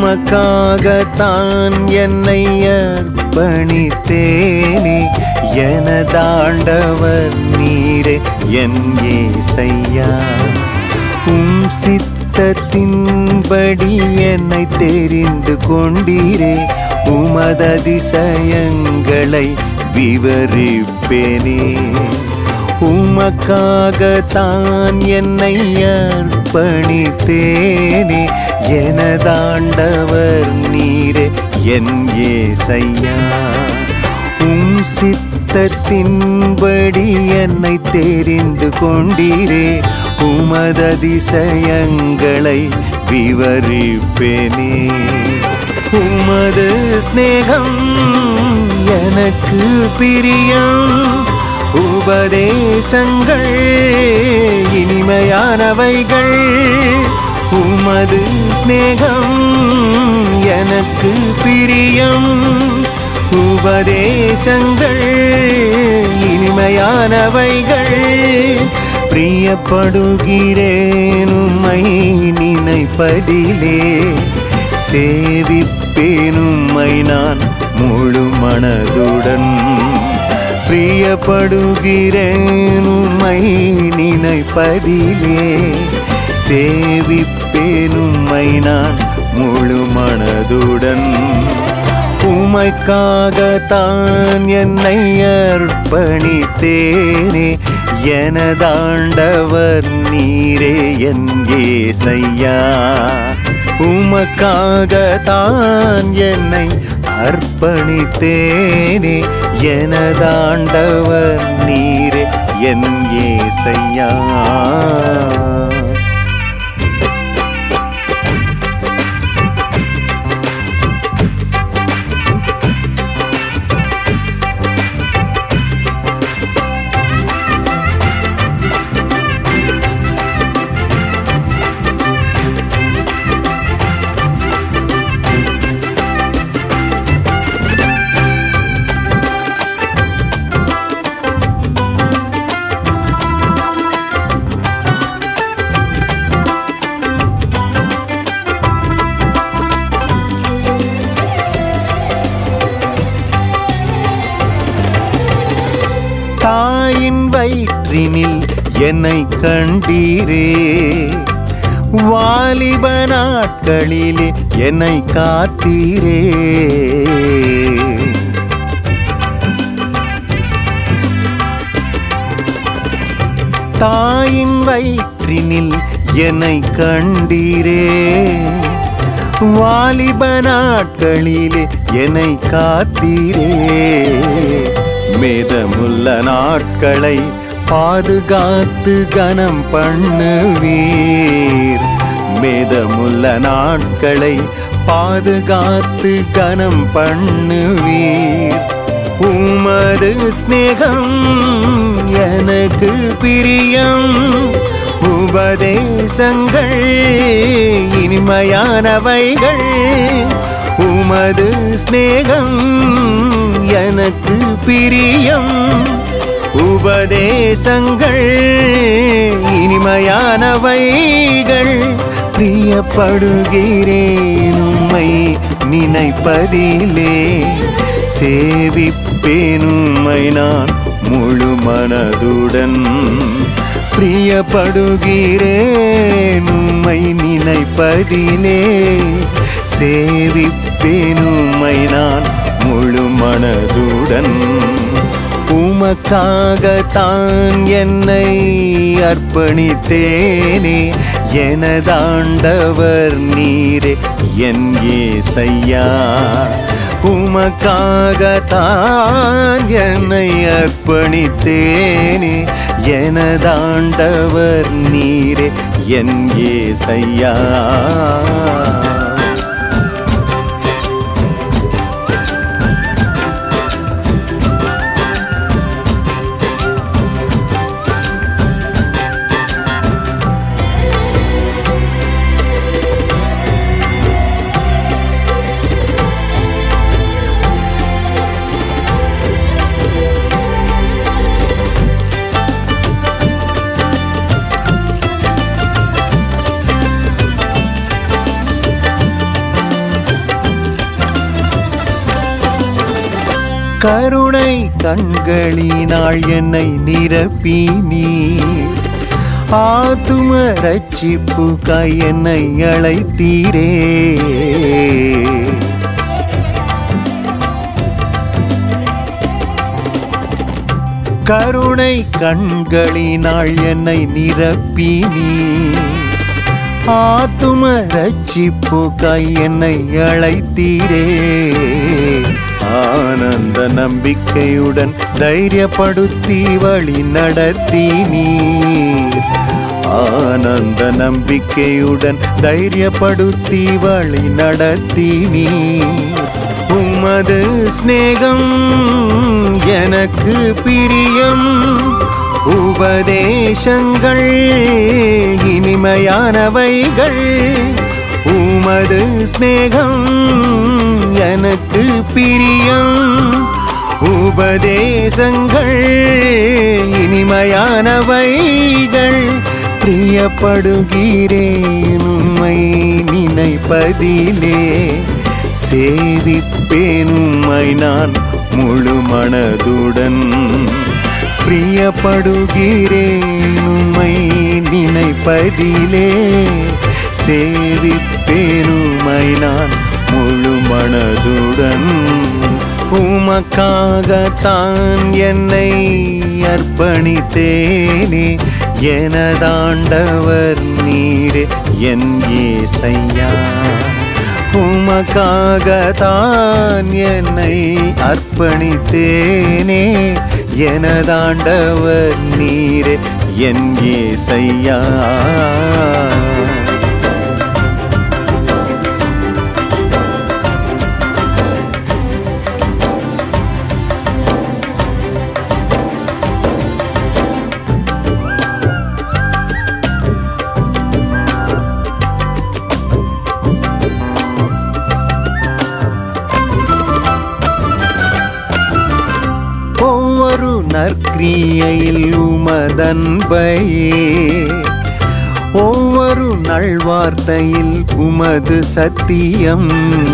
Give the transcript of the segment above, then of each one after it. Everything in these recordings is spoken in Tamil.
உமக்காகத்தான் என்னை அர்ப்பணித்தேனே எனதாண்டவர் நீரே என் ஏசையா உம் சித்தத்தின்படி என்னை தெரிந்து கொண்டீரே உமததிசயங்களை விவரிப்பேனே உமக்காகத்தான் என்னை அர்ப்பணித்தேனே எனதாண்டவர் நீரே என் ஏசையா உம் சித்தத்தின்படி என்னை தெரிந்து கொண்டீரே உமததிசயங்களை விவரிப்பேனே உமது சிநேகம் எனக்கு பிரியம் உபதேசங்கள் இனிமையானவைகள் உமது சிநேகம் எனக்கு பிரியம் உபதேசங்கள் இனிமையானவைகள் பிரியப்படுகிறேன் உம்மை நினைப்பதிலே சேவிப்பேன் உம்மை நான் முழு மனதுடன் பிரியப்படுகிறேன் உம்மை நினைப்பதிலே சேவிப்பேன் உம்மை நான் முழு மனதுடன் உமைக்காகத்தான் என்னை அர்ப்பணித்தேனே எனதாண்டவர் நீரே என் ஏசையா உமக்காகத்தான் என்னை அர்ப்பணித்தேனே எனதாண்டவர் நீரே என் ஏசையா தாயின் வயிற்றினில் என்னை கண்டீரே வாலிப நாட்களிலே என்னை காத்தீரே தாயின் வயிற்றினில் என்னை கண்டீரே வாலிப நாட்களிலே என்னை காத்தீரே மேதமுள்ள நாட்களை பாதுகாத்து கனம் பண்ணுவீர் மேதமுள்ள நாட்களை பாதுகாத்து கனம் பண்ணுவீர் உமது ஸ்நேகம் எனக்கு பிரியம் உபதேசங்கள் இனிமையானவைகள் உமது ஸ்நேகம் எனக்கு பிரியம் உபதேசங்கள் இனிமையானவைகள் பிரியப்படுகிறேன் உம்மை நினைப்பதிலே சேவிப்பேன் உம்மை நான் முழு மனதுடன் பிரியப்படுகிறேன் உம்மை நினைப்பதிலே சேவிப்பேன் உம்மை நான் முழு மனதுடன் உமக்காகத்தான் என்னை அர்ப்பணித்தேனே எனதாண்டவர் நீரே என் ஏசையா உமக்காகத்தான் என்னை அர்ப்பணித்தேனே எனதாண்டவர் நீரே என் ஏசையா கருணை கண்களினாள் என்னை நிரப்பி நீர் ஆத்தும ரட்சிப்புக்காய் என்னை அழைத்தீரே கருணை கண்களினாள் என்னை நிரப்பி நீர் ஆத்தும ரட்சிப்புக்காய் என்னை அழைத்தீரே ஆனந்த நம்பிக்கையுடன் தைரியப்படுத்தி வழி நடத்தி நீர் ஆனந்த நம்பிக்கையுடன் தைரியப்படுத்தி வழி நடத்தி நீர் உமது சிநேகம் எனக்கு பிரியம் உபதேசங்கள் இனிமையானவைகள் உமது சிநேகம் எனக்கு பிரியம் உபதேசங்கள் இனிமையானவைகள் பிரியப்படுகிறேன் உம்மை நினைப்பதிலே சேவிப்பேன் உம்மை நான் முழு மனதுடன் பிரியப்படுகிறேன் உம்மை நினைப்பதிலே சேவிப்பேன் உம்மை நான் முழு மனதுடன் உமக்காகத்தான் என்னை அர்ப்பணித்தேனே எனதாண்டவர் நீரே என் ஏசையா உமக்காகத்தான் என்னை அர்ப்பணித்தேனே எனதாண்டவர் நீரே என் ஏசையா ஒவ்வொரு நற்கிரியையில் உமதன்பையே ஒவ்வொரு நல்வார்த்தையில் உமது சத்தியம்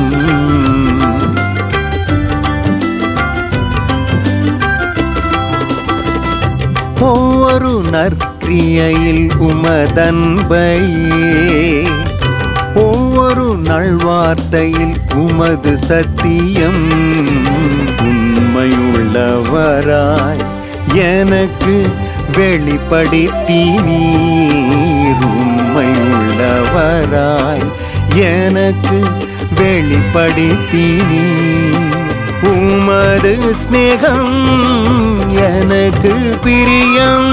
ஒவ்வொரு நற்கிரியையில் உமதன்பையே ஒவ்வொரு நல்வார்த்தையில் உமது சத்தியம் உண்மையுள்ளவராய் எனக்கு வெளிப்படுத்தி நீர் உண்மையுள்ளவராய் எனக்கு வெளிப்படுத்தி நீர் உமது ஸ்நேகம் எனக்கு பிரியம்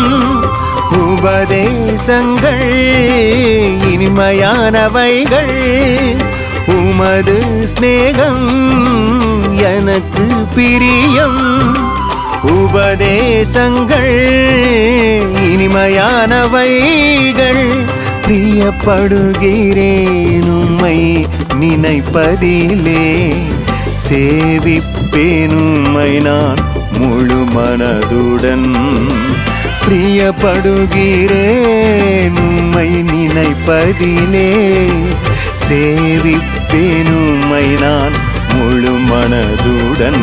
உபதேசங்கள் இனிமையானவைகள் உமது ஸ்நேகம் எனக்கு பிரியம் உபதேசங்கள் இனிமையானவைகள் பிரியப்படுகிறேன் உம்மை நினைப்பதிலே சேவிப்பேன் உம்மை நான் முழு மனதுடன் பிரியப்படுகிறேன் உம்மை நினைப்பதிலே சேவிப்பேன் உம்மை நான் முழு மனதுடன்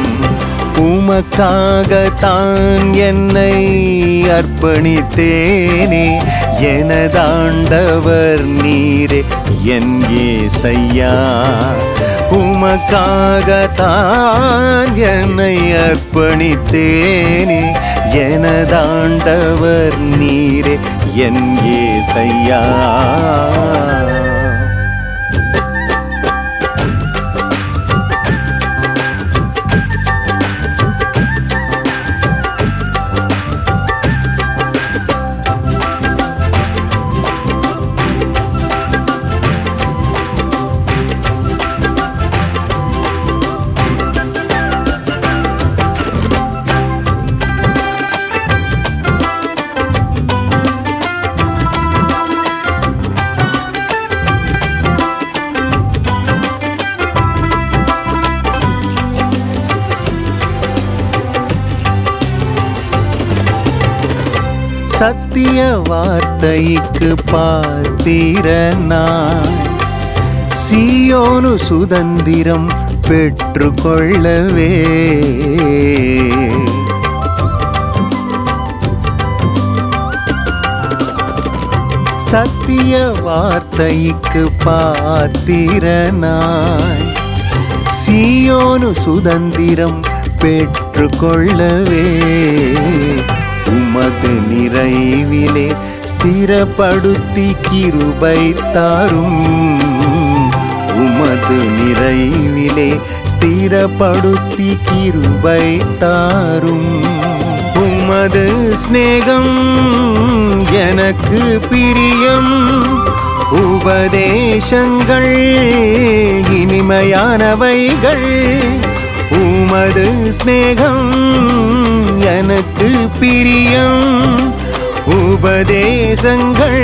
உமக்காகத்தான் என்னை அர்ப்பணித்தேனே எனதாண்டவர் நீரே என் ஏசையா உமக்காகத்தான் என்னை அர்ப்பணித்தேனே எனதாண்டவர் நீரே என் ஏசையா சத்திய வார்த்தைக்கு பாத்திரனாய் சீயோனு சுதந்திரம் பெற்று கொள்ளவே சத்திய வார்த்தைக்கு பாத்திரனாய் சீயோனு சுதந்திரம் பெற்று கொள்ளவே உமது நிறைவிலே ஸ்திரப்படுத்தி கிருபை தாரும் உமது நிறைவிலே ஸ்திரப்படுத்தி கிருபை தாரும் உமது சிநேகம் எனக்கு பிரியம் உபதேசங்கள் இனிமையானவைகள் உமது சிநேகம் எனக்கு பிரியம் உபதேசங்கள்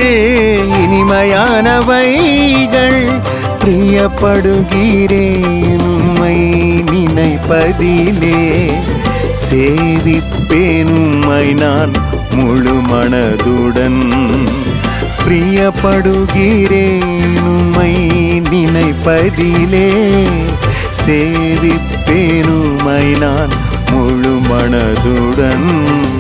இனிமையானவைகள் பிரியப்படுகிறேன் உம்மை நினைப்பதிலே சேவிப்பேன் உம்மை நான் முழு மனதுடன் பிரியப்படுகிறேன் உம்மை நினைப்பதிலே சேவிப்பேன் உம்மை நான் முழு மனதுடன்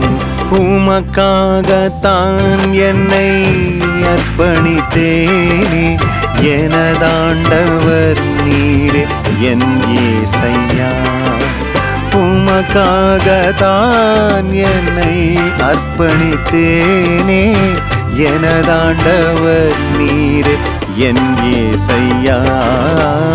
உமக்காகத்தான் என்னை அர்ப்பணித்தேனே எனதாண்டவர் நீரே என் ஏசையா உமக்காகத்தான் என்னை அர்ப்பணித்தேனே எனதாண்டவர் நீரே என் ஏசையா